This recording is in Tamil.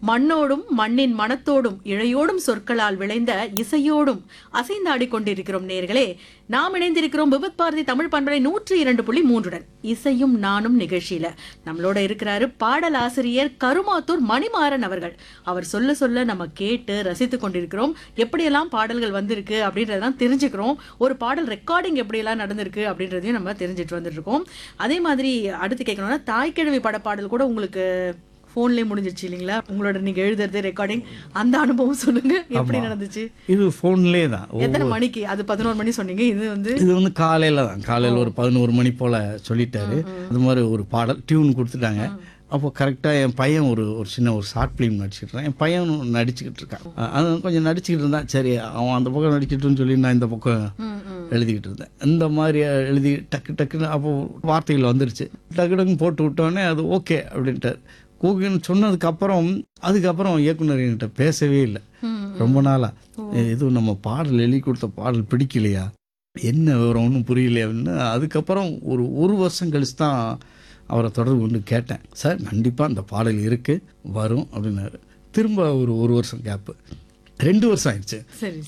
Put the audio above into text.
மண்ணோடும் மண்ணின் மனத்தோடும் இழையோடும் சொற்களால் விளைந்த இசையோடும் அசைந்தாடி கொண்டிருக்கிறோம் நேர்களே நாம் இணைந்திருக்கிறோம் விபத் பாரதி தமிழ் பண்பலை நூற்றி இரண்டு புள்ளி மூன்றுடன் இசையும் நானும் நிகழ்ச்சியில நம்மளோட இருக்கிறாரு பாடல் ஆசிரியர் கருமாத்தூர் மணிமாறன் அவர்கள் அவர் சொல்ல சொல்ல நம்ம கேட்டு ரசித்து கொண்டிருக்கிறோம் எப்படியெல்லாம் பாடல்கள் வந்திருக்கு அப்படின்றதெல்லாம் தெரிஞ்சுக்கிறோம் ஒரு பாடல் ரெக்கார்டிங் எப்படியெல்லாம் நடந்திருக்கு அப்படின்றதையும் நம்ம தெரிஞ்சுட்டு வந்துட்டு இருக்கோம் அதே மாதிரி அடுத்து கேட்கணும்னா தாய்க்கிழவி படப்பாடல் கூட உங்களுக்கு ஃபோன்லேயே முடிஞ்சிருச்சு இல்லைங்களா உங்களோட நீங்க எழுதுறது ரெக்கார்டிங் அந்த அனுபவம் சொல்லுங்க எப்படி நடந்துச்சு இது ஃபோன்லேயே தான் ஓ, எத்தனை மணிக்கு அது பதினோரு மணி சொன்னீங்க இது வந்து இது வந்து காலையில் தான் காலையில் ஒரு பதினோரு மணி போல் சொல்லிட்டாரு அது மாதிரி ஒரு பாடல் டியூன் கொடுத்துட்டாங்க அப்போ கரெக்டாக என் பையன் ஒரு ஒரு சின்ன ஒரு ஷார்ட் ஃபிலிம் நடிச்சிட்டு இருக்கான் என் பையன் நடிச்சுக்கிட்டு இருக்கான் அஹ் அது கொஞ்சம் நடிச்சுக்கிட்டு இருந்தான் சரி அவன் அந்த பக்கம் நடிக்கட்டும்னு சொல்லி நான் இந்த பக்கம் எழுதிக்கிட்டு இருந்தேன் இந்த மாதிரி எழுதி டக்கு டக்குன்னு அப்போ வார்த்தைகள் வந்துருச்சு டக்கு டக்குன்னு போட்டு விட்டோடனே அது ஓகே அப்படின்ட்டார் கூகுன்னு சொன்னதுக்கப்புறம் அதுக்கப்புறம் இயக்குனர் என்கிட்ட பேசவே இல்லை ரொம்ப நாளா எதுவும் நம்ம பாடல் எழுதி கொடுத்த பாடல் பிடிக்கலையா என்ன விவரம் ஒன்றும் புரியலையா அப்படின்னு அதுக்கப்புறம் ஒரு ஒரு வருஷம் கழிச்சு தான் அவரை தொடர்பு கொண்டு கேட்டேன் சார் கண்டிப்பாக அந்த பாடல் இருக்குது வரும் அப்படின்னாரு திரும்ப ஒரு ஒரு வருஷம் கேப்பு ரெண்டு வருஷம் ஆயிடுச்சு சரி